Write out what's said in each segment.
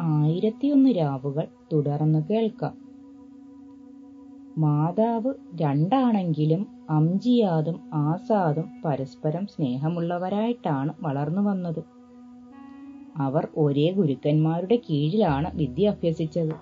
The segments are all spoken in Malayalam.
ആയിരത്തിയൊന്ന് രാവുകൾ തുടർന്ന് കേൾക്കാം മാതാവ് രണ്ടാണെങ്കിലും അംജിയാദും ആസാദും പരസ്പരം സ്നേഹമുള്ളവരായിട്ടാണ് വളർന്നു വന്നത് അവർ ഒരേ ഗുരുക്കന്മാരുടെ കീഴിലാണ് വിദ്യ അഭ്യസിച്ചത്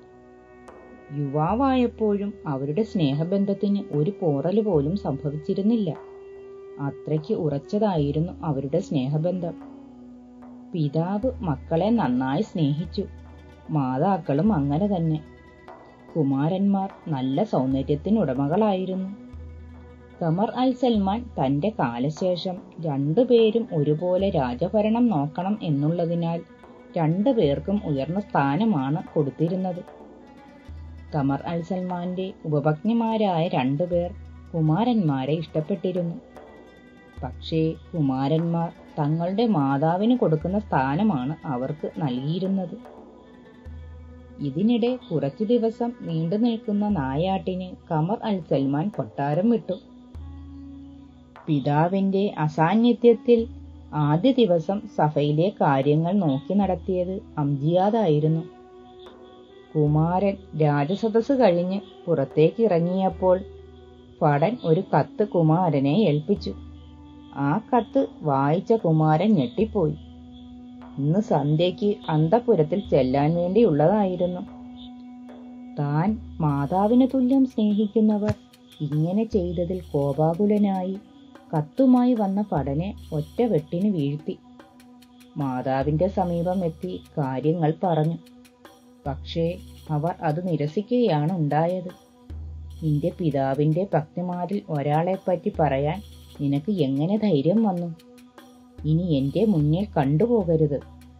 യുവാവായപ്പോഴും അവരുടെ സ്നേഹബന്ധത്തിന് ഒരു പോറല് പോലും സംഭവിച്ചിരുന്നില്ല അത്രയ്ക്ക് ഉറച്ചതായിരുന്നു അവരുടെ സ്നേഹബന്ധം പിതാവ് മക്കളെ നന്നായി സ്നേഹിച്ചു മാതാക്കളും അങ്ങനെ തന്നെ കുമാരന്മാർ നല്ല സൗന്ദര്യത്തിനുടമകളായിരുന്നു ഖമർ അൽ സൽമാൻ തന്റെ കാലശേഷം രണ്ടുപേരും ഒരുപോലെ രാജഭരണം നോക്കണം എന്നുള്ളതിനാൽ രണ്ടുപേർക്കും ഉയർന്ന സ്ഥാനമാണ് കൊടുത്തിരുന്നത് ഖമർ അൽ സൽമാന്റെ ഉപഭഗ്നിമാരായ രണ്ടുപേർ കുമാരന്മാരെ ഇഷ്ടപ്പെട്ടിരുന്നു പക്ഷേ കുമാരന്മാർ തങ്ങളുടെ മാതാവിന് കൊടുക്കുന്ന സ്ഥാനമാണ് അവർക്ക് നൽകിയിരുന്നത് ഇതിനിടെ കുറച്ചു ദിവസം നീണ്ടു നിൽക്കുന്ന നായാട്ടിന് ഖമർ അൽ സൽമാൻ കൊട്ടാരം വിട്ടു പിതാവിന്റെ അസാന്നിധ്യത്തിൽ ആദ്യ ദിവസം സഭയിലെ കാര്യങ്ങൾ നോക്കി നടത്തിയത് അംജിയാദായിരുന്നു കുമാരൻ രാജസദസ് കഴിഞ്ഞ് പുറത്തേക്ക് ഇറങ്ങിയപ്പോൾ ഭടൻ ഒരു കത്ത് കുമാരനെ ഏൽപ്പിച്ചു ആ കത്ത് വായിച്ച കുമാരൻ ഞെട്ടിപ്പോയി ഇന്ന് സന്ധ്യയ്ക്ക് അന്തപുരത്തിൽ ചെല്ലാൻ വേണ്ടിയുള്ളതായിരുന്നു താൻ മാതാവിന് തുല്യം സ്നേഹിക്കുന്നവർ ഇങ്ങനെ ചെയ്തതിൽ കോപാകുലനായി കത്തുമായി വന്ന പടനെ ഒറ്റ വെട്ടിന് വീഴ്ത്തി മാതാവിന്റെ സമീപം എത്തി കാര്യങ്ങൾ പറഞ്ഞു പക്ഷേ അവർ അത് നിരസിക്കുകയാണ് ഉണ്ടായത് നിന്റെ പിതാവിന്റെ ഭക്തിമാരിൽ ഒരാളെപ്പറ്റി പറയാൻ നിനക്ക് എങ്ങനെ ധൈര്യം വന്നു ഇനി എന്റെ മുന്നിൽ കണ്ടുപോകരുത്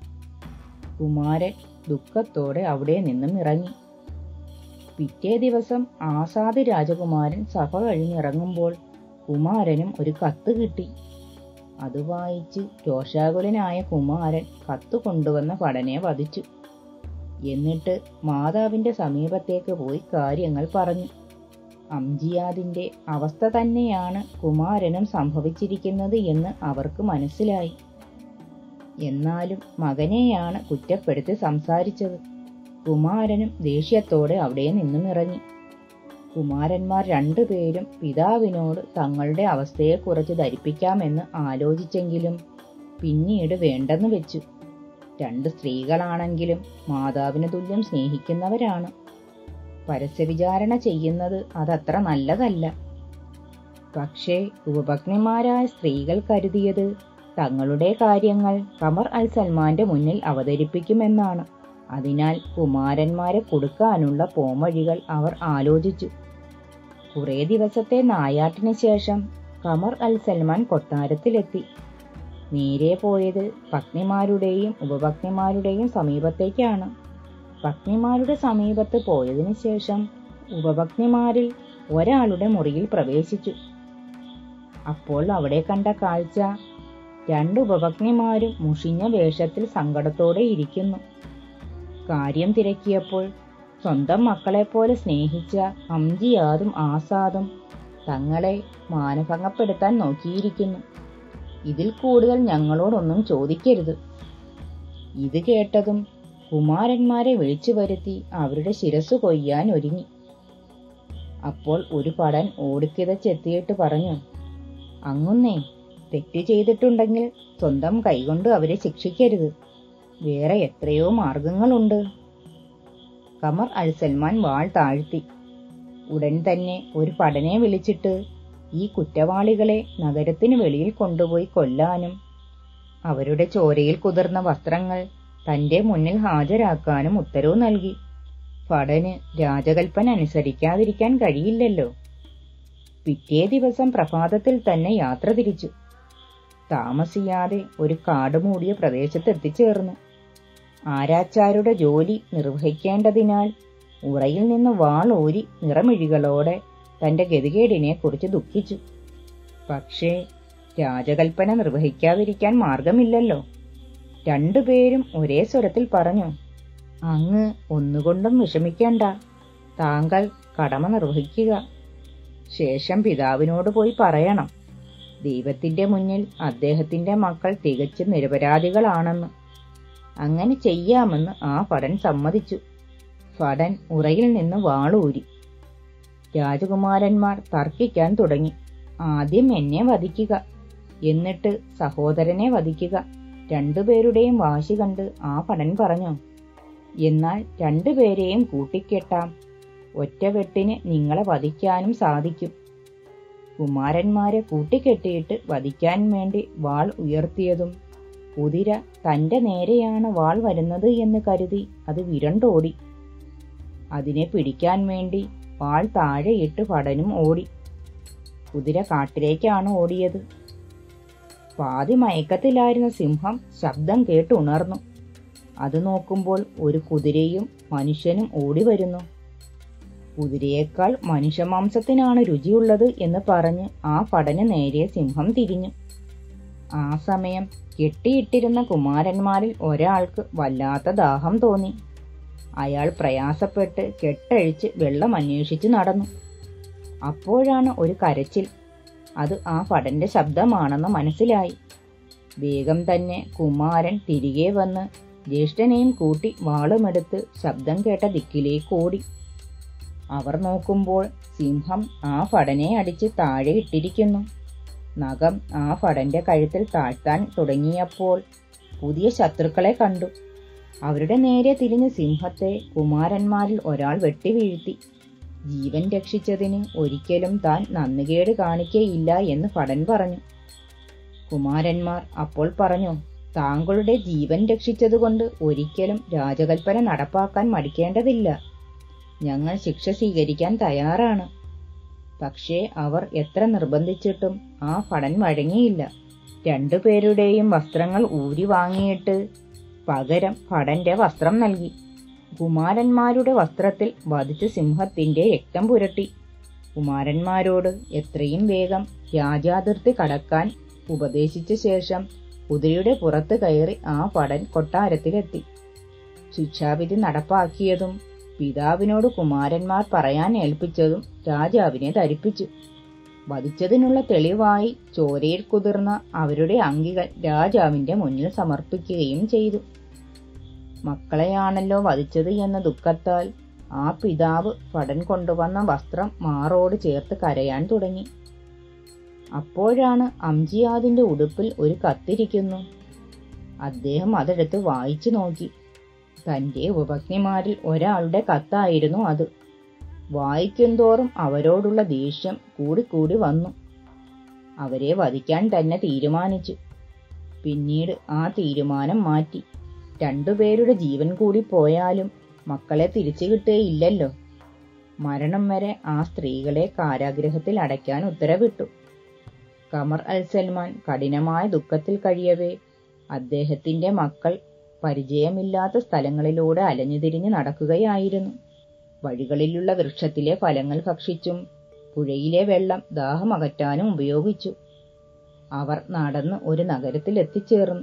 കുമാരൻ ദുഃഖത്തോടെ അവിടെ നിന്നും ഇറങ്ങി പിറ്റേ ദിവസം ആസാദ് രാജകുമാരൻ സഭ കഴിഞ്ഞിറങ്ങുമ്പോൾ കുമാരനും ഒരു കത്ത് കിട്ടി അത് വായിച്ച് രോഷാകുലനായ കുമാരൻ കത്ത് കൊണ്ടുവന്ന പടനെ വധിച്ചു എന്നിട്ട് മാതാവിന്റെ സമീപത്തേക്ക് പോയി കാര്യങ്ങൾ പറഞ്ഞു അംജിയാദിന്റെ അവസ്ഥ തന്നെയാണ് കുമാരനും സംഭവിച്ചിരിക്കുന്നത് എന്ന് അവർക്ക് മനസ്സിലായി എന്നാലും മകനെയാണ് കുറ്റപ്പെടുത്തി സംസാരിച്ചത് കുമാരനും ദേഷ്യത്തോടെ അവിടെ നിന്നും ഇറങ്ങി കുമാരന്മാർ രണ്ടുപേരും പിതാവിനോട് തങ്ങളുടെ അവസ്ഥയെക്കുറിച്ച് ധരിപ്പിക്കാമെന്ന് ആലോചിച്ചെങ്കിലും പിന്നീട് വേണ്ടെന്ന് വെച്ചു രണ്ട് സ്ത്രീകളാണെങ്കിലും മാതാവിന് തുല്യം സ്നേഹിക്കുന്നവരാണ് പരസ്യവിചാരണ ചെയ്യുന്നത് അതത്ര നല്ലതല്ല പക്ഷേ ഉപഭഗ്നിമാരായ സ്ത്രീകൾ കരുതിയത് തങ്ങളുടെ കാര്യങ്ങൾ ഖമർ അൽ സൽമാന്റെ മുന്നിൽ അവതരിപ്പിക്കുമെന്നാണ് അതിനാൽ കുമാരന്മാരെ കൊടുക്കാനുള്ള പോംവഴികൾ അവർ ആലോചിച്ചു കുറേ ദിവസത്തെ നായാട്ടിന് ശേഷം ഖമർ അൽ സൽമാൻ കൊട്ടാരത്തിലെത്തി നേരെ പോയത് പത്നിമാരുടെയും ഉപഭഗ്നിമാരുടെയും സമീപത്തേക്കാണ് പത്നിമാരുടെ സമീപത്ത് പോയതിനു ശേഷം ഉപഭഗ്നിമാരിൽ ഒരാളുടെ മുറിയിൽ പ്രവേശിച്ചു അപ്പോൾ അവിടെ കണ്ട കാഴ്ച രണ്ട് ഉപഭഗ്നിമാരും മുഷിഞ്ഞ വേഷത്തിൽ സങ്കടത്തോടെ ഇരിക്കുന്നു കാര്യം തിരക്കിയപ്പോൾ സ്വന്തം മക്കളെപ്പോലെ സ്നേഹിച്ച അംജിയാദും ആസാദും തങ്ങളെ മാനഭംഗപ്പെടുത്താൻ നോക്കിയിരിക്കുന്നു ഇതിൽ കൂടുതൽ ഞങ്ങളോടൊന്നും ചോദിക്കരുത് ഇത് കേട്ടതും കുമാരന്മാരെ വിളിച്ചു വരുത്തി അവരുടെ ശിരസ് കൊയ്യാൻ ഒരുങ്ങി അപ്പോൾ ഒരു പടൻ ഓടിക്കിതച്ചെത്തിയിട്ട് പറഞ്ഞു അങ്ങുന്നേ തെറ്റ് ചെയ്തിട്ടുണ്ടെങ്കിൽ സ്വന്തം കൈകൊണ്ട് അവരെ ശിക്ഷിക്കരുത് വേറെ എത്രയോ മാർഗങ്ങളുണ്ട് കമർ അൽ സൽമാൻ വാൾ താഴ്ത്തി ഉടൻ തന്നെ ഒരു പടനെ വിളിച്ചിട്ട് ഈ കുറ്റവാളികളെ നഗരത്തിന് വെളിയിൽ കൊണ്ടുപോയി കൊല്ലാനും അവരുടെ ചോരയിൽ കുതിർന്ന വസ്ത്രങ്ങൾ തന്റെ മുന്നിൽ ഹാജരാക്കാനും ഉത്തരവ് നൽകി ഭടന് രാജകൽപ്പന അനുസരിക്കാതിരിക്കാൻ കഴിയില്ലല്ലോ പിറ്റേ ദിവസം പ്രഭാതത്തിൽ തന്നെ യാത്ര തിരിച്ചു താമസിയാതെ ഒരു കാട് മൂടിയ പ്രദേശത്ത് എത്തിച്ചേർന്നു ആരാച്ചാരുടെ ജോലി നിർവഹിക്കേണ്ടതിനാൽ ഉറയിൽ നിന്ന് വാളൂരി നിറമിഴികളോടെ തന്റെ ഗതികേടിനെ കുറിച്ച് ദുഃഖിച്ചു പക്ഷേ രാജകൽപ്പന നിർവഹിക്കാതിരിക്കാൻ മാർഗമില്ലല്ലോ രണ്ടുപേരും ഒരേ സ്വരത്തിൽ പറഞ്ഞു അങ്ങ് ഒന്നുകൊണ്ടും വിഷമിക്കേണ്ട താങ്കൾ കടമ നിർവഹിക്കുക ശേഷം പിതാവിനോട് പോയി പറയണം ദൈവത്തിന്റെ മുന്നിൽ അദ്ദേഹത്തിന്റെ മക്കൾ തികച്ചും നിരപരാധികളാണെന്ന് അങ്ങനെ ചെയ്യാമെന്ന് ആ ഭടൻ സമ്മതിച്ചു ഭടൻ ഉറയിൽ നിന്ന് വാളൂരി രാജകുമാരന്മാർ തർക്കിക്കാൻ തുടങ്ങി ആദ്യം എന്നെ വധിക്കുക എന്നിട്ട് സഹോദരനെ വധിക്കുക രണ്ടുപേരുടെയും വാശി കണ്ട് ആ ഭടൻ പറഞ്ഞു എന്നാൽ രണ്ടുപേരെയും കൂട്ടിക്കെട്ടാം ഒറ്റവെട്ടിന് നിങ്ങളെ വധിക്കാനും സാധിക്കും കുമാരന്മാരെ കൂട്ടിക്കെട്ടിയിട്ട് വധിക്കാൻ വേണ്ടി വാൾ ഉയർത്തിയതും കുതിര തന്റെ നേരെയാണ് വാൾ വരുന്നത് എന്ന് കരുതി അത് വിരണ്ടോടി അതിനെ പിടിക്കാൻ വേണ്ടി വാൾ താഴെയിട്ട് ഭടനും ഓടി കുതിര കാട്ടിലേക്കാണ് ഓടിയത് പാതി മയക്കത്തിലായിരുന്ന സിംഹം ശബ്ദം കേട്ട് ഉണർന്നു അത് നോക്കുമ്പോൾ ഒരു കുതിരയും മനുഷ്യനും ഓടി വരുന്നു കുതിരയേക്കാൾ മനുഷ്യമാംസത്തിനാണ് രുചിയുള്ളത് എന്ന് പറഞ്ഞ് ആ പടന് നേരെ സിംഹം തിരിഞ്ഞു ആ സമയം കെട്ടിയിട്ടിരുന്ന കുമാരന്മാരിൽ ഒരാൾക്ക് വല്ലാത്ത ദാഹം തോന്നി അയാൾ പ്രയാസപ്പെട്ട് കെട്ടഴിച്ച് വെള്ളം അന്വേഷിച്ച് നടന്നു അപ്പോഴാണ് ഒരു കരച്ചിൽ അത് ആ പടന്റെ ശബ്ദമാണെന്ന് മനസ്സിലായി വേഗം തന്നെ കുമാരൻ തിരികെ വന്ന് ജ്യേഷ്ഠനെയും കൂട്ടി വാളുമെടുത്ത് ശബ്ദം കേട്ട ദിക്കിലേക്ക് ഓടി അവർ നോക്കുമ്പോൾ സിംഹം ആ ഫടനെ അടിച്ച് താഴെ ഇട്ടിരിക്കുന്നു നഖം ആ ഫടന്റെ കഴുത്തിൽ താഴ്ത്താൻ തുടങ്ങിയപ്പോൾ പുതിയ ശത്രുക്കളെ കണ്ടു അവരുടെ നേരെ തിരിഞ്ഞ് സിംഹത്തെ കുമാരന്മാരിൽ ഒരാൾ വെട്ടിവീഴ്ത്തി ജീവൻ രക്ഷിച്ചതിന് ഒരിക്കലും താൻ നന്ദികേട് കാണിക്കയില്ല എന്ന് ഫടൻ പറഞ്ഞു കുമാരന്മാർ അപ്പോൾ പറഞ്ഞു താങ്കളുടെ ജീവൻ രക്ഷിച്ചതുകൊണ്ട് ഒരിക്കലും രാജകൽപ്പന നടപ്പാക്കാൻ മടിക്കേണ്ടതില്ല ഞങ്ങൾ ശിക്ഷ സ്വീകരിക്കാൻ തയ്യാറാണ് പക്ഷേ അവർ എത്ര നിർബന്ധിച്ചിട്ടും ആ ഫടൻ വഴങ്ങിയില്ല രണ്ടുപേരുടെയും വസ്ത്രങ്ങൾ ഊരി വാങ്ങിയിട്ട് പകരം ഫടന്റെ വസ്ത്രം നൽകി കുമാരന്മാരുടെ വസ്ത്രത്തിൽ വധിച്ച സിംഹത്തിന്റെ രക്തം പുരട്ടി കുമാരന്മാരോട് എത്രയും വേഗം രാജാതിർത്തി കടക്കാൻ ഉപദേശിച്ച ശേഷം കുതിരയുടെ പുറത്ത് കയറി ആ പടൻ കൊട്ടാരത്തിലെത്തി ശിക്ഷാവിധി നടപ്പാക്കിയതും പിതാവിനോട് കുമാരന്മാർ പറയാൻ ഏൽപ്പിച്ചതും രാജാവിനെ ധരിപ്പിച്ചു വധിച്ചതിനുള്ള തെളിവായി ചോരയിൽ കുതിർന്ന അവരുടെ അങ്കികൾ രാജാവിന്റെ മുന്നിൽ സമർപ്പിക്കുകയും ചെയ്തു മക്കളെയാണല്ലോ വധിച്ചത് എന്ന ദുഃഖത്താൽ ആ പിതാവ് പടൻ കൊണ്ടുവന്ന വസ്ത്രം മാറോട് ചേർത്ത് കരയാൻ തുടങ്ങി അപ്പോഴാണ് അംജിയാദിന്റെ ഉടുപ്പിൽ ഒരു കത്തിരിക്കുന്നു അദ്ദേഹം അതെടുത്ത് വായിച്ചു നോക്കി തന്റെ ഉപപത്നിമാരിൽ ഒരാളുടെ കത്തായിരുന്നു അത് വായിക്കുന്തോറും അവരോടുള്ള ദേഷ്യം കൂടിക്കൂടി വന്നു അവരെ വധിക്കാൻ തന്നെ തീരുമാനിച്ചു പിന്നീട് ആ തീരുമാനം മാറ്റി രണ്ടുപേരുടെ ജീവൻ കൂടി പോയാലും മക്കളെ തിരിച്ചു കിട്ടുകയില്ലല്ലോ മരണം വരെ ആ സ്ത്രീകളെ കാരാഗ്രഹത്തിൽ അടയ്ക്കാൻ ഉത്തരവിട്ടു കമർ അൽ സൽമാൻ കഠിനമായ ദുഃഖത്തിൽ കഴിയവേ അദ്ദേഹത്തിന്റെ മക്കൾ പരിചയമില്ലാത്ത സ്ഥലങ്ങളിലൂടെ അലഞ്ഞുതിരിഞ്ഞ് നടക്കുകയായിരുന്നു വഴികളിലുള്ള വൃക്ഷത്തിലെ ഫലങ്ങൾ ഭക്ഷിച്ചും പുഴയിലെ വെള്ളം ദാഹമകറ്റാനും ഉപയോഗിച്ചു അവർ നടന്ന് ഒരു നഗരത്തിൽ എത്തിച്ചേർന്നു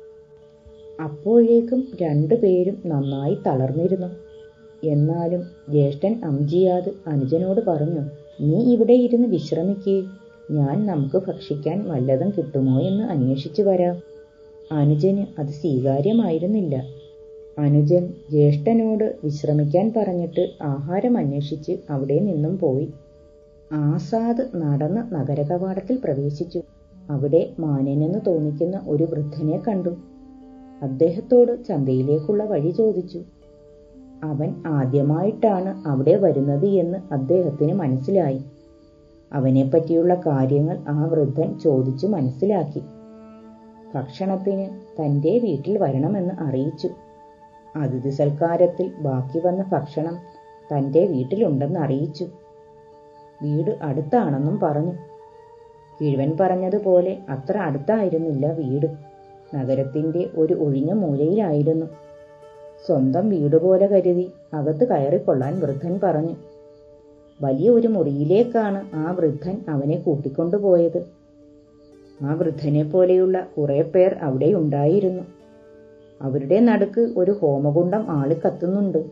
അപ്പോഴേക്കും രണ്ടുപേരും നന്നായി തളർന്നിരുന്നു എന്നാലും ജ്യേഷ്ഠൻ അംജിയാദ് അനുജനോട് പറഞ്ഞു നീ ഇവിടെ ഇരുന്ന് വിശ്രമിക്കേ ഞാൻ നമുക്ക് ഭക്ഷിക്കാൻ വല്ലതും കിട്ടുമോ എന്ന് അന്വേഷിച്ചു വരാം അനുജന് അത് സ്വീകാര്യമായിരുന്നില്ല അനുജൻ ജ്യേഷ്ഠനോട് വിശ്രമിക്കാൻ പറഞ്ഞിട്ട് ആഹാരം അന്വേഷിച്ച് അവിടെ നിന്നും പോയി ആസാദ് നടന്ന് നഗരകവാടത്തിൽ പ്രവേശിച്ചു അവിടെ മാന്യനെന്ന് തോന്നിക്കുന്ന ഒരു വൃദ്ധനെ കണ്ടു അദ്ദേഹത്തോട് ചന്തയിലേക്കുള്ള വഴി ചോദിച്ചു അവൻ ആദ്യമായിട്ടാണ് അവിടെ വരുന്നത് എന്ന് അദ്ദേഹത്തിന് മനസ്സിലായി അവനെപ്പറ്റിയുള്ള കാര്യങ്ങൾ ആ വൃദ്ധൻ ചോദിച്ചു മനസ്സിലാക്കി ഭക്ഷണത്തിന് തന്റെ വീട്ടിൽ വരണമെന്ന് അറിയിച്ചു അതിഥി സൽക്കാരത്തിൽ ബാക്കി വന്ന ഭക്ഷണം തന്റെ വീട്ടിലുണ്ടെന്ന് അറിയിച്ചു വീട് അടുത്താണെന്നും പറഞ്ഞു കിഴവൻ പറഞ്ഞതുപോലെ അത്ര അടുത്തായിരുന്നില്ല വീട് നഗരത്തിന്റെ ഒരു ഒഴിഞ്ഞ മൂലയിലായിരുന്നു സ്വന്തം വീട് പോലെ കരുതി അകത്ത് കയറിക്കൊള്ളാൻ വൃദ്ധൻ പറഞ്ഞു വലിയ ഒരു മുറിയിലേക്കാണ് ആ വൃദ്ധൻ അവനെ കൂട്ടിക്കൊണ്ടുപോയത് ആ വൃദ്ധനെ പോലെയുള്ള കുറെ പേർ അവിടെ ഉണ്ടായിരുന്നു അവരുടെ നടുക്ക് ഒരു ഹോമകുണ്ടം ആളിക്കത്തുന്നുണ്ട്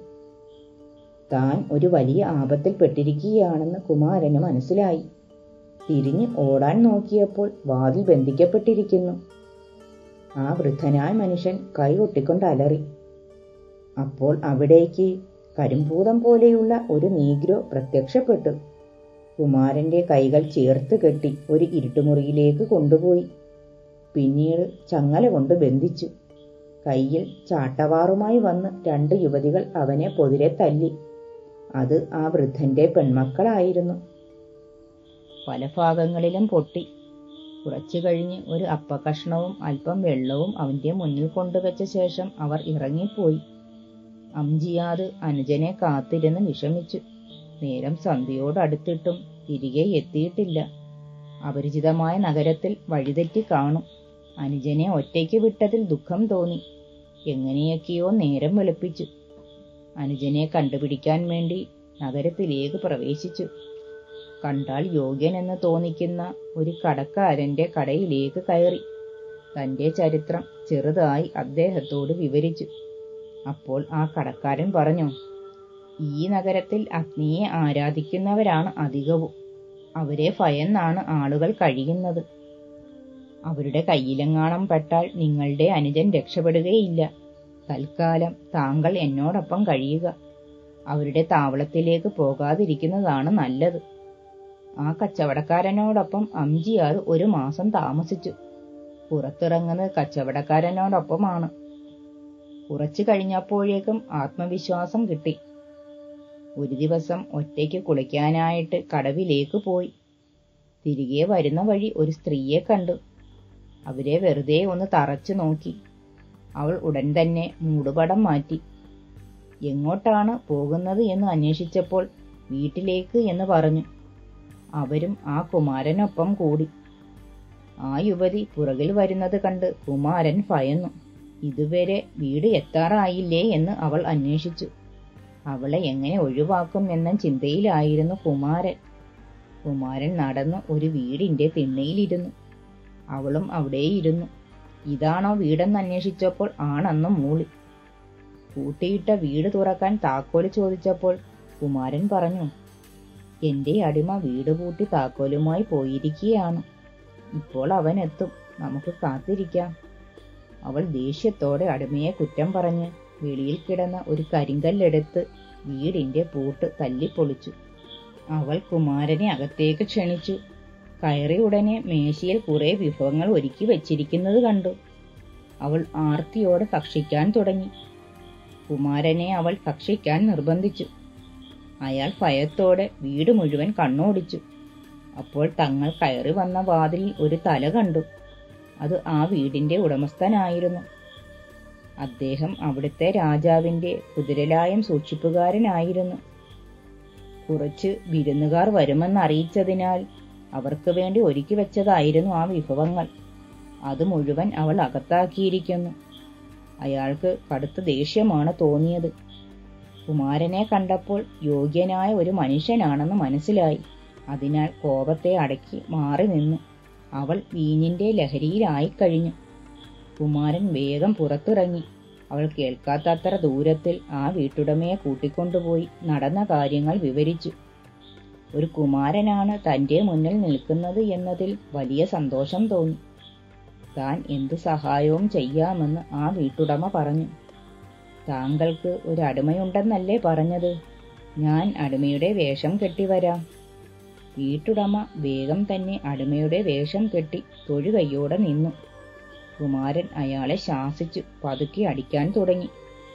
താൻ ഒരു വലിയ ആപത്തിൽ പെട്ടിരിക്കുകയാണെന്ന് കുമാരന് മനസ്സിലായി തിരിഞ്ഞ് ഓടാൻ നോക്കിയപ്പോൾ വാതിൽ ബന്ധിക്കപ്പെട്ടിരിക്കുന്നു ആ വൃദ്ധനായ മനുഷ്യൻ കൈകൊട്ടിക്കൊണ്ട് അലറി അപ്പോൾ അവിടേക്ക് കരിമ്പൂതം പോലെയുള്ള ഒരു നീഗ്രോ പ്രത്യക്ഷപ്പെട്ടു കുമാരന്റെ കൈകൾ ചേർത്ത് കെട്ടി ഒരു ഇരുട്ടുമുറിയിലേക്ക് കൊണ്ടുപോയി പിന്നീട് ചങ്ങല കൊണ്ട് ബന്ധിച്ചു കയ്യിൽ ചാട്ടവാറുമായി വന്ന് രണ്ട് യുവതികൾ അവനെ പൊതിരെ തല്ലി അത് ആ വൃദ്ധന്റെ പെൺമക്കളായിരുന്നു പല ഭാഗങ്ങളിലും പൊട്ടി കുറച്ചു കഴിഞ്ഞ് ഒരു അപ്പകഷ്ണവും അല്പം വെള്ളവും അവന്റെ മുന്നിൽ കൊണ്ടുവച്ച ശേഷം അവർ ഇറങ്ങിപ്പോയി അംജിയാദ് അനുജനെ കാത്തിരുന്ന് വിഷമിച്ചു നേരം സന്ധ്യയോടടുത്തിട്ടും തിരികെ എത്തിയിട്ടില്ല അപരിചിതമായ നഗരത്തിൽ വഴിതെറ്റി കാണും അനുജനെ ഒറ്റയ്ക്ക് വിട്ടതിൽ ദുഃഖം തോന്നി എങ്ങനെയൊക്കെയോ നേരം വെളുപ്പിച്ചു അനുജനെ കണ്ടുപിടിക്കാൻ വേണ്ടി നഗരത്തിലേക്ക് പ്രവേശിച്ചു കണ്ടാൽ യോഗ്യനെന്ന് തോന്നിക്കുന്ന ഒരു കടക്കാരന്റെ കടയിലേക്ക് കയറി തന്റെ ചരിത്രം ചെറുതായി അദ്ദേഹത്തോട് വിവരിച്ചു അപ്പോൾ ആ കടക്കാരൻ പറഞ്ഞു ഈ നഗരത്തിൽ അഗ്നിയെ ആരാധിക്കുന്നവരാണ് അധികവും അവരെ ഭയന്നാണ് ആളുകൾ കഴിയുന്നത് അവരുടെ കയ്യിലെങ്ങാണം പെട്ടാൽ നിങ്ങളുടെ അനുജൻ രക്ഷപ്പെടുകയില്ല തൽക്കാലം താങ്കൾ എന്നോടൊപ്പം കഴിയുക അവരുടെ താവളത്തിലേക്ക് പോകാതിരിക്കുന്നതാണ് നല്ലത് ആ കച്ചവടക്കാരനോടൊപ്പം അംജിയാർ ഒരു മാസം താമസിച്ചു പുറത്തിറങ്ങുന്നത് കച്ചവടക്കാരനോടൊപ്പമാണ് കുറച്ചു കഴിഞ്ഞപ്പോഴേക്കും ആത്മവിശ്വാസം കിട്ടി ഒരു ദിവസം ഒറ്റയ്ക്ക് കുളിക്കാനായിട്ട് കടവിലേക്ക് പോയി തിരികെ വരുന്ന വഴി ഒരു സ്ത്രീയെ കണ്ടു അവരെ വെറുതെ ഒന്ന് തറച്ചു നോക്കി അവൾ ഉടൻ തന്നെ മൂടുപടം മാറ്റി എങ്ങോട്ടാണ് പോകുന്നത് എന്ന് അന്വേഷിച്ചപ്പോൾ വീട്ടിലേക്ക് എന്ന് പറഞ്ഞു അവരും ആ കുമാരനൊപ്പം കൂടി ആ യുവതി പുറകിൽ വരുന്നത് കണ്ട് കുമാരൻ ഭയന്നു ഇതുവരെ വീട് എത്താറായില്ലേ എന്ന് അവൾ അന്വേഷിച്ചു അവളെ എങ്ങനെ ഒഴിവാക്കും എന്ന ചിന്തയിലായിരുന്നു കുമാരൻ കുമാരൻ നടന്ന് ഒരു വീടിന്റെ തിണ്ണയിലിരുന്നു അവളും അവിടെയിരുന്നു ഇതാണോ വീടെന്ന് അന്വേഷിച്ചപ്പോൾ ആണെന്നും മൂളി കൂട്ടിയിട്ട വീട് തുറക്കാൻ താക്കോല് ചോദിച്ചപ്പോൾ കുമാരൻ പറഞ്ഞു എന്റെ അടിമ വീട് പൂട്ടി താക്കോലുമായി പോയിരിക്കുകയാണ് ഇപ്പോൾ അവൻ എത്തും നമുക്ക് കാത്തിരിക്കാം അവൾ ദേഷ്യത്തോടെ അടിമയെ കുറ്റം പറഞ്ഞ് വെളിയിൽ കിടന്ന ഒരു കരിങ്കല്ലെടുത്ത് വീടിന്റെ പൂട്ട് തല്ലിപ്പൊളിച്ചു അവൾ കുമാരനെ അകത്തേക്ക് ക്ഷണിച്ചു കയറി ഉടനെ മേശയിൽ കുറെ വിഭവങ്ങൾ ഒരുക്കി വെച്ചിരിക്കുന്നത് കണ്ടു അവൾ ആർത്തിയോടെ ഭക്ഷിക്കാൻ തുടങ്ങി കുമാരനെ അവൾ ഭക്ഷിക്കാൻ നിർബന്ധിച്ചു അയാൾ ഭയത്തോടെ വീട് മുഴുവൻ കണ്ണോടിച്ചു അപ്പോൾ തങ്ങൾ കയറി വന്ന വാതിലിൽ ഒരു തല കണ്ടു അത് ആ വീടിന്റെ ഉടമസ്ഥനായിരുന്നു അദ്ദേഹം അവിടുത്തെ രാജാവിന്റെ കുതിരലായം സൂക്ഷിപ്പുകാരനായിരുന്നു കുറച്ച് വിരുന്നുകാർ വരുമെന്ന് അറിയിച്ചതിനാൽ അവർക്ക് വേണ്ടി ഒരുക്കി വെച്ചതായിരുന്നു ആ വിഭവങ്ങൾ അത് മുഴുവൻ അവൾ അകത്താക്കിയിരിക്കുന്നു അയാൾക്ക് കടുത്ത ദേഷ്യമാണ് തോന്നിയത് കുമാരനെ കണ്ടപ്പോൾ യോഗ്യനായ ഒരു മനുഷ്യനാണെന്ന് മനസ്സിലായി അതിനാൽ കോപത്തെ അടക്കി മാറി നിന്നു അവൾ വീഞ്ഞിന്റെ ലഹരിയിലായിക്കഴിഞ്ഞു കുമാരൻ വേഗം പുറത്തിറങ്ങി അവൾ കേൾക്കാത്തത്ര ദൂരത്തിൽ ആ വീട്ടുടമയെ കൂട്ടിക്കൊണ്ടുപോയി നടന്ന കാര്യങ്ങൾ വിവരിച്ചു ഒരു കുമാരനാണ് തന്റെ മുന്നിൽ നിൽക്കുന്നത് എന്നതിൽ വലിയ സന്തോഷം തോന്നി താൻ എന്തു സഹായവും ചെയ്യാമെന്ന് ആ വീട്ടുടമ പറഞ്ഞു താങ്കൾക്ക് ഒരു അടിമയുണ്ടെന്നല്ലേ പറഞ്ഞത് ഞാൻ അടിമയുടെ വേഷം കെട്ടിവരാം വീട്ടുടമ വേഗം തന്നെ അടിമയുടെ വേഷം കെട്ടി തൊഴുകയ്യോടെ നിന്നു കുമാരൻ അയാളെ ശാസിച്ചു പതുക്കെ അടിക്കാൻ തുടങ്ങി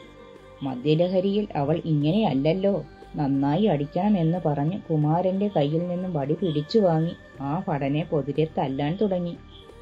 മദ്യലഹരിയിൽ അവൾ ഇങ്ങനെയല്ലല്ലോ നന്നായി അടിക്കണമെന്ന് പറഞ്ഞ് കുമാരന്റെ കയ്യിൽ നിന്നും വടി പിടിച്ചു വാങ്ങി ആ ഭടനെ പൊതിരെ തല്ലാൻ തുടങ്ങി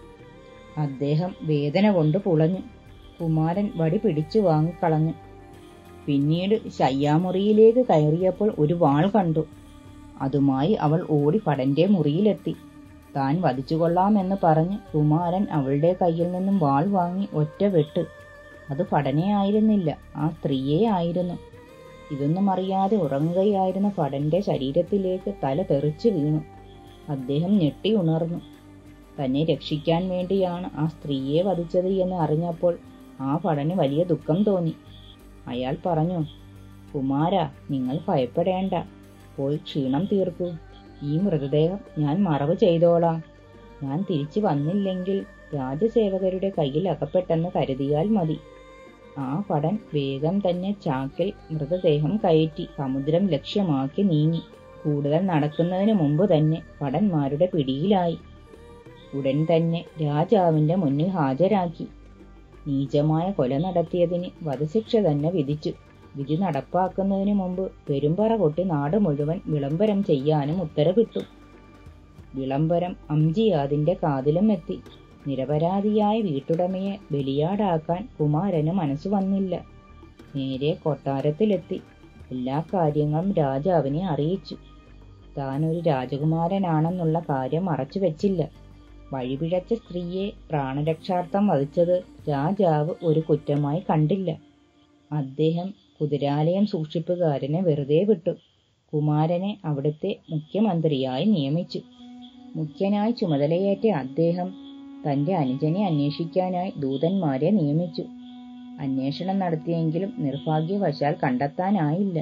അദ്ദേഹം വേദന കൊണ്ട് പുളഞ്ഞു കുമാരൻ വടി പിടിച്ചു വാങ്ങിക്കളഞ്ഞു പിന്നീട് ശയ്യാമുറിയിലേക്ക് കയറിയപ്പോൾ ഒരു വാൾ കണ്ടു അതുമായി അവൾ ഓടി ഭടന്റെ മുറിയിലെത്തി താൻ വധിച്ചുകൊള്ളാമെന്ന് പറഞ്ഞ് കുമാരൻ അവളുടെ കയ്യിൽ നിന്നും വാൾ വാങ്ങി ഒറ്റ വെട്ട് അത് ഭടനെ ആയിരുന്നില്ല ആ സ്ത്രീയെ ആയിരുന്നു ഇതൊന്നും അറിയാതെ ഉറങ്ങുകയായിരുന്ന ഭടന്റെ ശരീരത്തിലേക്ക് തല തെറിച്ചു വീണു അദ്ദേഹം ഞെട്ടി ഉണർന്നു തന്നെ രക്ഷിക്കാൻ വേണ്ടിയാണ് ആ സ്ത്രീയെ വധിച്ചത് എന്ന് അറിഞ്ഞപ്പോൾ ആ ഭടന് വലിയ ദുഃഖം തോന്നി അയാൾ പറഞ്ഞു കുമാര നിങ്ങൾ ഭയപ്പെടേണ്ട പോയി ക്ഷീണം തീർക്കൂ ഈ മൃതദേഹം ഞാൻ മറവ് ചെയ്തോളാം ഞാൻ തിരിച്ചു വന്നില്ലെങ്കിൽ രാജസേവകരുടെ കയ്യിൽ അകപ്പെട്ടെന്ന് കരുതിയാൽ മതി ആ ഭടൻ വേഗം തന്നെ ചാക്കിൽ മൃതദേഹം കയറ്റി സമുദ്രം ലക്ഷ്യമാക്കി നീങ്ങി കൂടുതൽ നടക്കുന്നതിന് മുമ്പ് തന്നെ ഭടന്മാരുടെ പിടിയിലായി ഉടൻ തന്നെ രാജാവിന്റെ മുന്നിൽ ഹാജരാക്കി നീചമായ കൊല നടത്തിയതിന് വധശിക്ഷ തന്നെ വിധിച്ചു വിധി നടപ്പാക്കുന്നതിന് മുമ്പ് പെരുമ്പറ കൊട്ടി നാട് മുഴുവൻ വിളംബരം ചെയ്യാനും ഉത്തരവിട്ടു വിളംബരം അംജിയാദിന്റെ കാതിലും എത്തി നിരപരാധിയായ വീട്ടുടമയെ ബലിയാടാക്കാൻ കുമാരന് മനസ്സു വന്നില്ല നേരെ കൊട്ടാരത്തിലെത്തി എല്ലാ കാര്യങ്ങളും രാജാവിനെ അറിയിച്ചു താൻ ഒരു രാജകുമാരനാണെന്നുള്ള കാര്യം മറച്ചു വെച്ചില്ല വഴിപിഴച്ച സ്ത്രീയെ പ്രാണരക്ഷാർത്ഥം വധിച്ചത് രാജാവ് ഒരു കുറ്റമായി കണ്ടില്ല അദ്ദേഹം കുതിരാലയം സൂക്ഷിപ്പുകാരനെ വെറുതെ വിട്ടു കുമാരനെ അവിടുത്തെ മുഖ്യമന്ത്രിയായി നിയമിച്ചു മുഖ്യനായി ചുമതലയേറ്റ അദ്ദേഹം തന്റെ അനുജനെ അന്വേഷിക്കാനായി ദൂതന്മാരെ നിയമിച്ചു അന്വേഷണം നടത്തിയെങ്കിലും നിർഭാഗ്യവശാൽ കണ്ടെത്താനായില്ല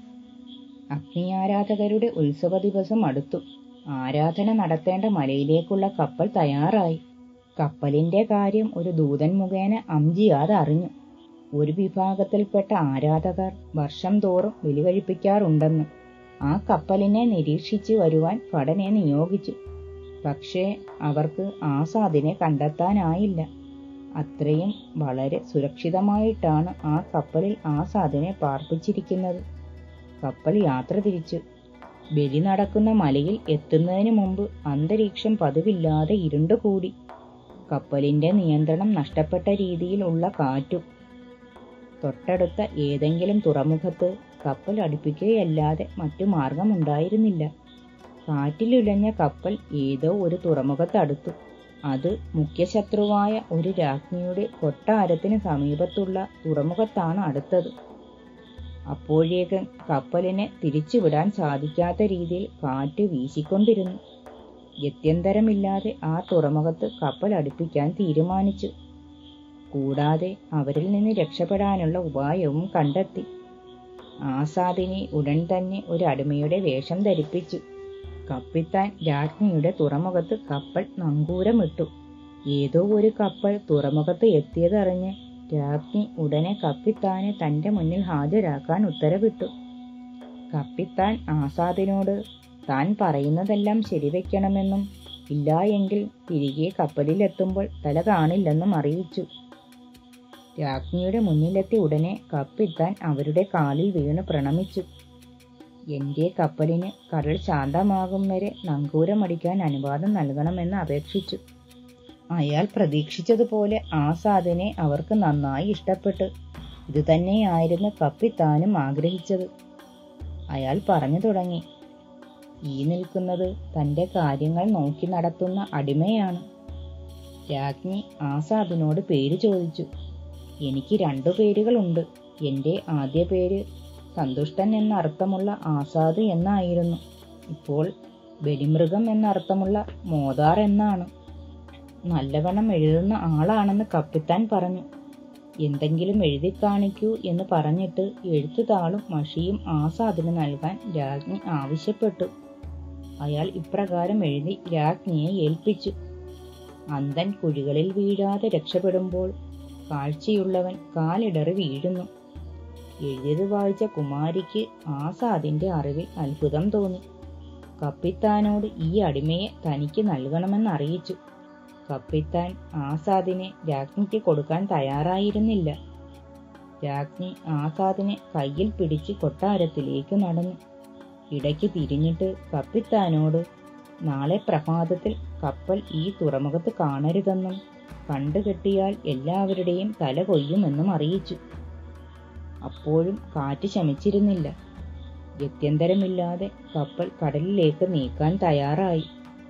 അഗ്നിയാരാധകരുടെ ഉത്സവ ദിവസം അടുത്തു ആരാധന നടത്തേണ്ട മലയിലേക്കുള്ള കപ്പൽ തയ്യാറായി കപ്പലിന്റെ കാര്യം ഒരു ദൂതൻ മുഖേന അംജിയാദ് അറിഞ്ഞു ഒരു വിഭാഗത്തിൽപ്പെട്ട ആരാധകർ വർഷം തോറും ബലി കഴിപ്പിക്കാറുണ്ടെന്ന് ആ കപ്പലിനെ നിരീക്ഷിച്ചു വരുവാൻ ഭടനെ നിയോഗിച്ചു പക്ഷേ അവർക്ക് ആസാദിനെ കണ്ടെത്താനായില്ല അത്രയും വളരെ സുരക്ഷിതമായിട്ടാണ് ആ കപ്പലിൽ ആസാദിനെ പാർപ്പിച്ചിരിക്കുന്നത് കപ്പൽ യാത്ര തിരിച്ചു ബലി നടക്കുന്ന മലയിൽ എത്തുന്നതിന് മുമ്പ് അന്തരീക്ഷം പതിവില്ലാതെ ഇരുണ്ടുകൂടി കപ്പലിന്റെ നിയന്ത്രണം നഷ്ടപ്പെട്ട രീതിയിൽ ഉള്ള കാറ്റും തൊട്ടടുത്ത ഏതെങ്കിലും തുറമുഖത്ത് കപ്പൽ അടുപ്പിക്കുകയല്ലാതെ മറ്റു മാർഗമുണ്ടായിരുന്നില്ല കാറ്റിലുലഞ്ഞ കപ്പൽ ഏതോ ഒരു തുറമുഖത്തടുത്തു അത് മുഖ്യശത്രുവായ ഒരു രാജ്ഞിയുടെ കൊട്ടാരത്തിന് സമീപത്തുള്ള തുറമുഖത്താണ് അടുത്തത് അപ്പോഴേക്കും കപ്പലിനെ തിരിച്ചുവിടാൻ സാധിക്കാത്ത രീതിയിൽ കാറ്റ് വീശിക്കൊണ്ടിരുന്നു ഗത്യന്തരമില്ലാതെ ആ തുറമുഖത്ത് കപ്പൽ അടുപ്പിക്കാൻ തീരുമാനിച്ചു കൂടാതെ അവരിൽ നിന്ന് രക്ഷപ്പെടാനുള്ള ഉപായവും കണ്ടെത്തി ആസാദിനെ ഉടൻ തന്നെ ഒരു അടിമയുടെ വേഷം ധരിപ്പിച്ചു കപ്പിത്താൻ രാജ്ഞിയുടെ തുറമുഖത്ത് കപ്പൽ നങ്കൂരമിട്ടു ഏതോ ഒരു കപ്പൽ തുറമുഖത്ത് എത്തിയതറിഞ്ഞ് രാജ്ഞി ഉടനെ കപ്പിത്താനെ തന്റെ മുന്നിൽ ഹാജരാക്കാൻ ഉത്തരവിട്ടു കപ്പിത്താൻ ആസാദിനോട് താൻ പറയുന്നതെല്ലാം ശരിവെക്കണമെന്നും ഇല്ല എങ്കിൽ തിരികെ കപ്പലിലെത്തുമ്പോൾ തല കാണില്ലെന്നും അറിയിച്ചു രാജ്ഞിയുടെ മുന്നിലെത്തി ഉടനെ കപ്പിത്താൻ അവരുടെ കാലിൽ വീണ് പ്രണമിച്ചു എന്റെ കപ്പലിന് കടൽ ശാന്തമാകും വരെ നങ്കൂരമടിക്കാൻ അനുവാദം നൽകണമെന്ന് അപേക്ഷിച്ചു അയാൾ പ്രതീക്ഷിച്ചതുപോലെ ആസാദിനെ അവർക്ക് നന്നായി ഇഷ്ടപ്പെട്ടു ഇതുതന്നെയായിരുന്നു കപ്പിത്താനും ആഗ്രഹിച്ചത് അയാൾ പറഞ്ഞു തുടങ്ങി ഈ നിൽക്കുന്നത് തന്റെ കാര്യങ്ങൾ നോക്കി നടത്തുന്ന അടിമയാണ് രാജ്ഞി ആസാദിനോട് പേര് ചോദിച്ചു എനിക്ക് രണ്ടു പേരുകളുണ്ട് എന്റെ ആദ്യ പേര് സന്തുഷ്ടൻ എന്നർത്ഥമുള്ള ആസാദ് എന്നായിരുന്നു ഇപ്പോൾ ബലിമൃഗം എന്നർത്ഥമുള്ള മോദാർ എന്നാണ് നല്ലവണ്ണം എഴുതുന്ന ആളാണെന്ന് കപ്പിത്താൻ പറഞ്ഞു എന്തെങ്കിലും എഴുതി കാണിക്കൂ എന്ന് പറഞ്ഞിട്ട് എഴുത്തുതാളും മഷിയും ആസാദിന് നൽകാൻ രാജ്ഞി ആവശ്യപ്പെട്ടു അയാൾ ഇപ്രകാരം എഴുതി രാജ്ഞിയെ ഏൽപ്പിച്ചു അന്തൻ കുഴികളിൽ വീഴാതെ രക്ഷപ്പെടുമ്പോൾ കാഴ്ചയുള്ളവൻ കാലിടറി വീഴുന്നു എഴുതിയത് വായിച്ച കുമാരിക്ക് ആസാദിന്റെ അറിവിൽ അത്ഭുതം തോന്നി കപ്പിത്താനോട് ഈ അടിമയെ തനിക്ക് നൽകണമെന്ന് അറിയിച്ചു കപ്പിത്താൻ ആസാദിനെ രാജ്ഞിക്ക് കൊടുക്കാൻ തയ്യാറായിരുന്നില്ല രാജ്ഞി ആസാദിനെ കയ്യിൽ പിടിച്ച് കൊട്ടാരത്തിലേക്ക് നടന്നു ഇടയ്ക്ക് തിരിഞ്ഞിട്ട് കപ്പിത്താനോട് നാളെ പ്രഭാതത്തിൽ കപ്പൽ ഈ തുറമുഖത്ത് കാണരുതെന്നും കണ്ടുകെട്ടിയാൽ എല്ലാവരുടെയും തല കൊയ്യുമെന്നും അറിയിച്ചു അപ്പോഴും കാറ്റ് ശമിച്ചിരുന്നില്ല ഗത്യന്തരമില്ലാതെ കപ്പൽ കടലിലേക്ക് നീക്കാൻ തയ്യാറായി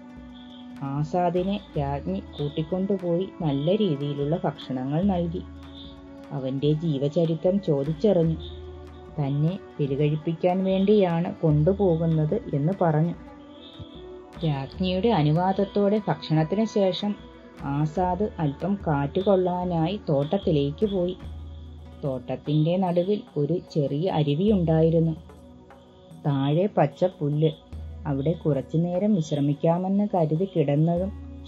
ആസാദിനെ രാജ്ഞി കൂട്ടിക്കൊണ്ടുപോയി നല്ല രീതിയിലുള്ള ഭക്ഷണങ്ങൾ നൽകി അവന്റെ ജീവചരിത്രം ചോദിച്ചറിഞ്ഞു തന്നെ ബലികഴിപ്പിക്കാൻ വേണ്ടിയാണ് കൊണ്ടുപോകുന്നത് എന്ന് പറഞ്ഞു രാജ്ഞിയുടെ അനുവാദത്തോടെ ഭക്ഷണത്തിന് ശേഷം ആസാദ് അല്പം കാറ്റുകൊള്ളാനായി തോട്ടത്തിലേക്ക് പോയി തോട്ടത്തിന്റെ നടുവിൽ ഒരു ചെറിയ അരുവിയുണ്ടായിരുന്നു താഴെ പച്ച പുല്ല് അവിടെ കുറച്ചുനേരം വിശ്രമിക്കാമെന്ന് കരുതി കിടന്നതും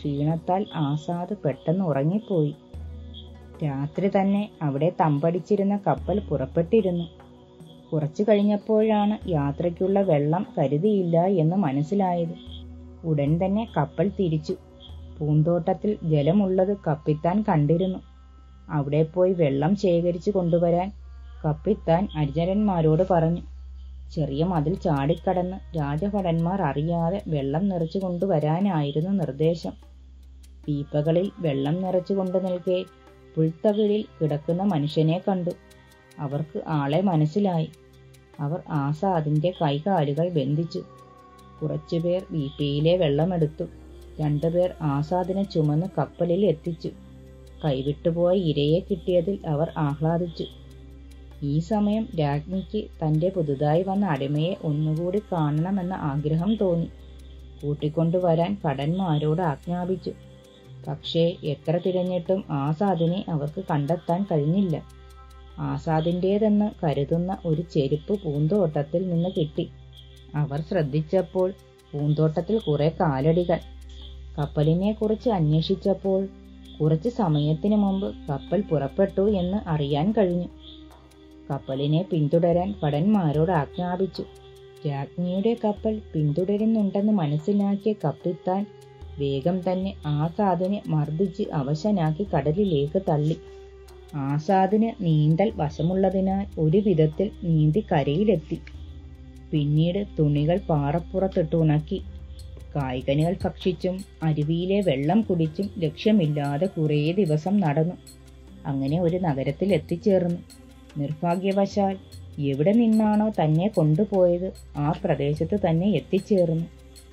ക്ഷീണത്താൽ ആസാദ് പെട്ടെന്ന് ഉറങ്ങിപ്പോയി രാത്രി തന്നെ അവിടെ തമ്പടിച്ചിരുന്ന കപ്പൽ പുറപ്പെട്ടിരുന്നു കുറച്ചു കഴിഞ്ഞപ്പോഴാണ് യാത്രയ്ക്കുള്ള വെള്ളം കരുതിയില്ല എന്ന് മനസ്സിലായത് ഉടൻ തന്നെ കപ്പൽ തിരിച്ചു പൂന്തോട്ടത്തിൽ ജലമുള്ളത് കപ്പിത്താൻ കണ്ടിരുന്നു അവിടെ പോയി വെള്ളം ശേഖരിച്ചു കൊണ്ടുവരാൻ കപ്പിത്താൻ അരിചരന്മാരോട് പറഞ്ഞു ചെറിയ മതിൽ ചാടിക്കടന്ന് രാജഭടന്മാർ അറിയാതെ വെള്ളം നിറച്ചു കൊണ്ടുവരാനായിരുന്നു നിർദ്ദേശം പീപ്പകളിൽ വെള്ളം നിറച്ചു കൊണ്ടു നിൽക്കെ പുൽത്തകിടിൽ കിടക്കുന്ന മനുഷ്യനെ കണ്ടു അവർക്ക് ആളെ മനസ്സിലായി അവർ ആസാദിന്റെ കൈകാലുകൾ ബന്ധിച്ചു കുറച്ചുപേർ വീപ്പയിലെ വെള്ളമെടുത്തു രണ്ടുപേർ ആസാദിനെ ചുമന്ന് കപ്പലിൽ എത്തിച്ചു കൈവിട്ടുപോയ ഇരയെ കിട്ടിയതിൽ അവർ ആഹ്ലാദിച്ചു ഈ സമയം രാജ്ഞിക്ക് തന്റെ പുതുതായി വന്ന അടിമയെ ഒന്നുകൂടി കാണണമെന്ന ആഗ്രഹം തോന്നി കൂട്ടിക്കൊണ്ടുവരാൻ ഭടന്മാരോട് ആജ്ഞാപിച്ചു പക്ഷേ എത്ര തിരഞ്ഞിട്ടും ആസാദിനെ അവർക്ക് കണ്ടെത്താൻ കഴിഞ്ഞില്ല ആസാദിൻ്റേതെന്ന് കരുതുന്ന ഒരു ചെരുപ്പ് പൂന്തോട്ടത്തിൽ നിന്ന് കിട്ടി അവർ ശ്രദ്ധിച്ചപ്പോൾ പൂന്തോട്ടത്തിൽ കുറെ കാലടികൾ കപ്പലിനെ കുറിച്ച് അന്വേഷിച്ചപ്പോൾ കുറച്ച് സമയത്തിനു മുമ്പ് കപ്പൽ പുറപ്പെട്ടു എന്ന് അറിയാൻ കഴിഞ്ഞു കപ്പലിനെ പിന്തുടരാൻ ഭടന്മാരോട് ആജ്ഞാപിച്ചു രാജ്ഞിയുടെ കപ്പൽ പിന്തുടരുന്നുണ്ടെന്ന് മനസ്സിലാക്കിയ കപ്പിത്താൻ വേഗം തന്നെ ആസാദിനെ മർദ്ദിച്ച് അവശനാക്കി കടലിലേക്ക് തള്ളി ആസാദിന് നീന്തൽ വശമുള്ളതിനാൽ ഒരു വിധത്തിൽ നീന്തി കരയിലെത്തി പിന്നീട് തുണികൾ പാറപ്പുറത്തിട്ട് ഉണക്കി കായ്കനികൾ ഭക്ഷിച്ചും അരുവിയിലെ വെള്ളം കുടിച്ചും ലക്ഷ്യമില്ലാതെ കുറേ ദിവസം നടന്നു അങ്ങനെ ഒരു നഗരത്തിൽ എത്തിച്ചേർന്നു നിർഭാഗ്യവശാൽ എവിടെ നിന്നാണോ തന്നെ കൊണ്ടുപോയത് ആ പ്രദേശത്ത് തന്നെ എത്തിച്ചേർന്നു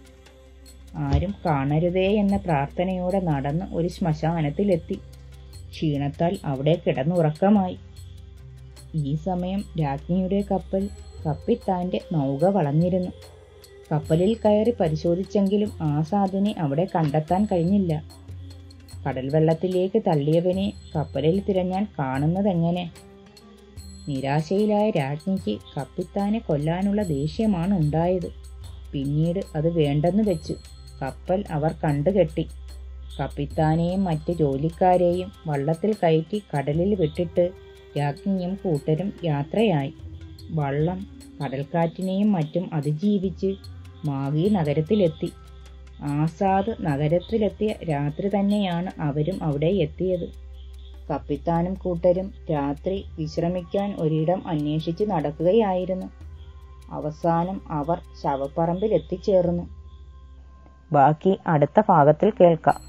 ആരും കാണരുതേ എന്ന പ്രാർത്ഥനയോടെ നടന്ന് ഒരു ശ്മശാനത്തിലെത്തി ക്ഷീണത്താൽ അവിടെ കിടന്നുറക്കമായി ഈ സമയം രാജ്ഞിയുടെ കപ്പൽ കപ്പിത്താന്റെ നൗക വളഞ്ഞിരുന്നു കപ്പലിൽ കയറി പരിശോധിച്ചെങ്കിലും ആസാദിനെ അവിടെ കണ്ടെത്താൻ കഴിഞ്ഞില്ല കടൽ വെള്ളത്തിലേക്ക് തള്ളിയവനെ കപ്പലിൽ തിരഞ്ഞാൽ കാണുന്നതെങ്ങനെ നിരാശയിലായ രാജ്ഞിക്ക് കപ്പിത്താനെ കൊല്ലാനുള്ള ദേഷ്യമാണ് ഉണ്ടായത് പിന്നീട് അത് വേണ്ടെന്ന് വെച്ചു കപ്പൽ അവർ കണ്ടുകെട്ടി കപ്പിത്താനെയും മറ്റ് ജോലിക്കാരെയും വള്ളത്തിൽ കയറ്റി കടലിൽ വിട്ടിട്ട് രാജ്ഞിയും കൂട്ടരും യാത്രയായി വള്ളം കടൽക്കാറ്റിനെയും മറ്റും അതിജീവിച്ച് മാഗി നഗരത്തിലെത്തി ആസാദ് നഗരത്തിലെത്തിയ രാത്രി തന്നെയാണ് അവരും അവിടെ എത്തിയത് കപ്പിത്താനും കൂട്ടരും രാത്രി വിശ്രമിക്കാൻ ഒരിടം അന്വേഷിച്ച് നടക്കുകയായിരുന്നു അവസാനം അവർ ശവപ്പറമ്പിൽ എത്തിച്ചേർന്നു ബാക്കി അടുത്ത ഭാഗത്തിൽ കേൾക്കാം